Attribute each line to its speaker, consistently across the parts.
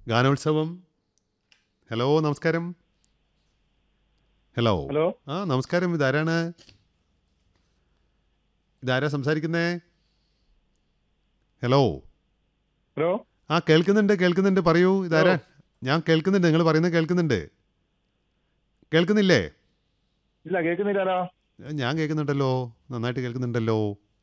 Speaker 1: ഗാനോത്സവം ഹലോ നമസ്കാരം hello
Speaker 2: hello
Speaker 1: ആ നമസ്കാരം ഇതാരാണ് ഇതാരാ സംസാരിക്കുന്നേ ഹലോ
Speaker 2: ഹലോ
Speaker 1: ആ കേൾക്കുന്നുണ്ട് കേൾക്കുന്നുണ്ട് പറയൂ ഇതാരാ ഞാൻ കേൾക്കുന്നുണ്ട് നിങ്ങൾ പറയുന്നത് കേൾക്കുന്നുണ്ട് കേൾക്കുന്നില്ലേ
Speaker 2: ഇല്ല കേൾക്കുന്നില്ലല്ലോ
Speaker 1: ഞാൻ കേൾക്കുന്നുണ്ടല്ലോ നന്നായിട്ട് കേൾക്കുന്നുണ്ടല്ലോ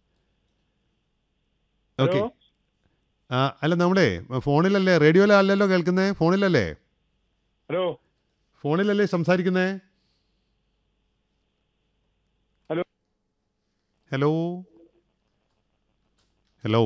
Speaker 1: ഓക്കെ
Speaker 2: ഹലോ
Speaker 1: ആ അല്ല നമ്മളെ ഫോണിലല്ലേ റേഡിയോയിലല്ലല്ലോ കേൾക്കുന്നേ ഫോണിലല്ലേ
Speaker 2: ഹലോ
Speaker 1: ഫോണിലല്ലേ സംസാരിക്കുന്നേ
Speaker 2: ഹലോ.
Speaker 1: ഹലോ ഹലോ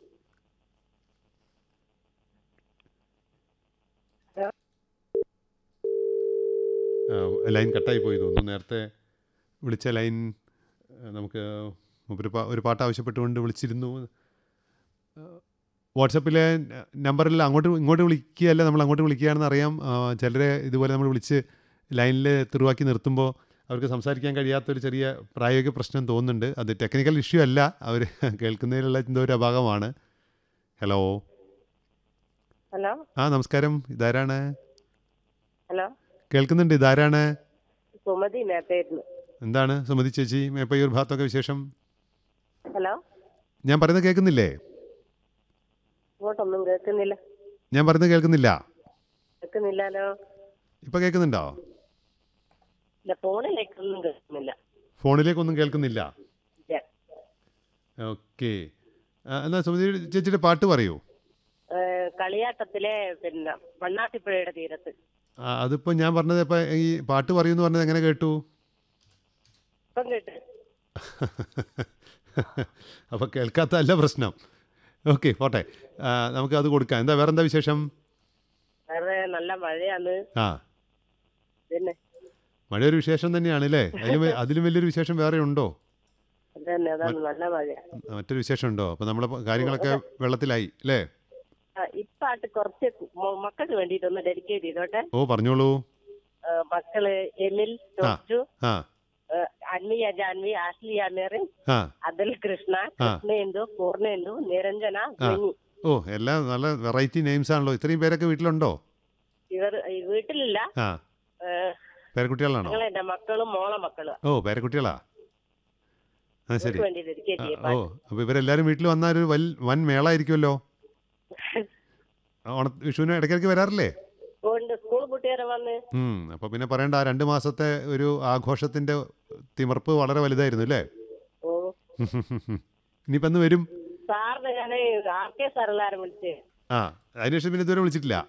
Speaker 1: ആ, ലൈൻ കട്ടായി പോയി തോന്നുന്നു നേരത്തെ വിളിച്ച ലൈൻ ആ, നമുക്ക് ഒരു പാ- ഒരു പാട്ട് ആവശ്യപ്പെട്ടുകൊണ്ട് വിളിച്ചിരുന്നു വാട്സപ്പിലെ നമ്പറിൽ അങ്ങോട്ട് ഇങ്ങോട്ട് വിളിക്കുകയല്ല നമ്മൾ അങ്ങോട്ട് വിളിക്കുകയാണെന്ന് അറിയാം ചിലരെ ഇതുപോലെ നമ്മൾ വിളിച്ച് ലൈനിൽ തെരുവാക്കി നിർത്തുമ്പോൾ അവർക്ക് സംസാരിക്കാൻ കഴിയാത്തൊരു ചെറിയ പ്രായോഗിക പ്രശ്നം തോന്നുന്നുണ്ട് അത് ടെക്നിക്കൽ ഇഷ്യൂ അല്ല അവർ കേൾക്കുന്നതിലുള്ള എന്തോ ഒരു അഭാഗമാണ് ഹലോ
Speaker 3: ഹലോ
Speaker 1: ആ നമസ്കാരം ഇതാരാണ്
Speaker 3: ഹലോ
Speaker 1: കേൾക്കുന്നുണ്ട് ഇതാരാണ്
Speaker 3: സുമതി മേപ്പേരുന്നു
Speaker 1: എന്താണ് സുമതി ചേച്ചി മേപ്പയ്യൂർ ഭാഗത്തൊക്കെ വിശേഷം
Speaker 3: ഹലോ
Speaker 1: ഞാൻ പറയുന്നത് കേൾക്കുന്നില്ലേ
Speaker 3: ഇങ്ങോട്ടൊന്നും കേൾക്കുന്നില്ല
Speaker 1: ഞാൻ പറയുന്നത് കേൾക്കുന്നില്ല
Speaker 3: കേൾക്കുന്നില്ലല്ലോ
Speaker 1: ഇപ്പം കേൾക്കുന്നുണ്ടോ
Speaker 3: ഇല്ല ഫോണിലേക്കൊന്നും കേൾക്കുന്നില്ല
Speaker 1: ഫോണിലേക്കൊന്നും കേൾക്കുന്നില്ല
Speaker 3: ഇല്ല.
Speaker 1: ഓക്കെ എന്നാൽ സുമതി ചേച്ചിയുടെ പാട്ട് പറയൂ
Speaker 3: ഏ, കളിയാട്ടത്തിലെ പിന്നെ വണ്ണാട്ടിപ്പുഴയുടെ തീരത്ത്
Speaker 1: ആ, അതിപ്പോൾ ഞാൻ പറഞ്ഞത് ഇപ്പം ഈ പാട്ട് പറയൂ എന്ന് പറഞ്ഞത് എങ്ങനെ കേട്ടു
Speaker 3: ഇപ്പം കേട്ട്
Speaker 1: അപ്പോൾ കേൾക്കാത്തതല്ല പ്രശ്നം ഓക്കെ പോട്ടെ ആ, നമുക്ക് അത് കൊടുക്കാം എന്താ വേറെ എന്താ വിശേഷം
Speaker 3: വേറെ നല്ല മഴയാണ്
Speaker 1: ആ
Speaker 3: പിന്നെ
Speaker 1: മഴ ഒരു വിശേഷം തന്നെയാണ് അല്ലേ അതിലും വ- അതിലും വലിയൊരു വിശേഷം വേറെ ഉണ്ടോ
Speaker 3: അത് തന്നെ അതാണ് നല്ല മഴ
Speaker 1: മറ്റൊരു വിശേഷം ഉണ്ടോ അപ്പോൾ നമ്മളെ കാര്യങ്ങളൊക്കെ വെള്ളത്തിലായി അല്ലേ
Speaker 3: ആ, ഇപ്പാട്ട് കുറച്ച് മ- മക്കൾക്ക് വേണ്ടിയിട്ടൊന്ന് ഡെഡിക്കേറ്റ് ചെയ്തോട്ടെ
Speaker 1: ഓ പറഞ്ഞോളൂ
Speaker 3: ഏ, മക്കള് എമിൽ ടോസ്റ്റു
Speaker 1: ആ
Speaker 3: ഏ, അന്വിയ ജാൻവി ആശ്ലിയ മെറിൻ
Speaker 1: ആ
Speaker 3: അതിൽ കൃഷ്ണ കൃഷ്ണേന്ദു പൂർണ്ണേന്ദു നിരഞ്ജന മിനി
Speaker 1: ഓ എല്ലാം നല്ല വെറൈറ്റി നെയിംസ് ആണല്ലോ ഇത്രയും പേരൊക്കെ വീട്ടിലുണ്ടോ
Speaker 3: ഇവർ ഈ വീട്ടിലില്ല
Speaker 1: ആ
Speaker 3: ഏ,
Speaker 1: പേരക്കുട്ടികളാണോ
Speaker 3: ഞങ്ങൾ എന്റെ മക്കളും മോളെ മക്കളും
Speaker 1: ഓ പേരക്കുട്ടികളാ ആ ശരി
Speaker 3: അവർക്ക് വേണ്ടി ഡെഡിക്കേറ്റ്
Speaker 1: ആ,
Speaker 3: ചെയ്യും
Speaker 1: ഓ അപ്പോൾ ഇവരെല്ലാവരും വീട്ടിൽ വന്നാൽ ഒരു വൽ വൻ മേളായിരിക്കുമല്ലോ ആ, ഓണ വിഷുവിന് ഇടയ്ക്കിടയ്ക്ക് വരാറില്ലേ
Speaker 3: അതുകൊണ്ട് സ്കൂൾ കുട്ടികളെ വന്ന്
Speaker 1: ഉം, അപ്പോൾ പിന്നെ പറയണ്ട ആ രണ്ട് മാസത്തെ ഒരു ആഘോഷത്തിൻ്റെ തിമർപ്പ് വളരെ വലുതായിരുന്നു അല്ലേ
Speaker 3: ഓ
Speaker 1: ഇനിയിപ്പോൾ എന്ന് വരും
Speaker 3: സാറിന് ഞാൻ ആർ കെ സാർ എല്ലാരും വിളിച്ച്
Speaker 1: ആ അതിനുശേഷം പിന്നെ ഇതുവരെ വിളിച്ചിട്ടില്ല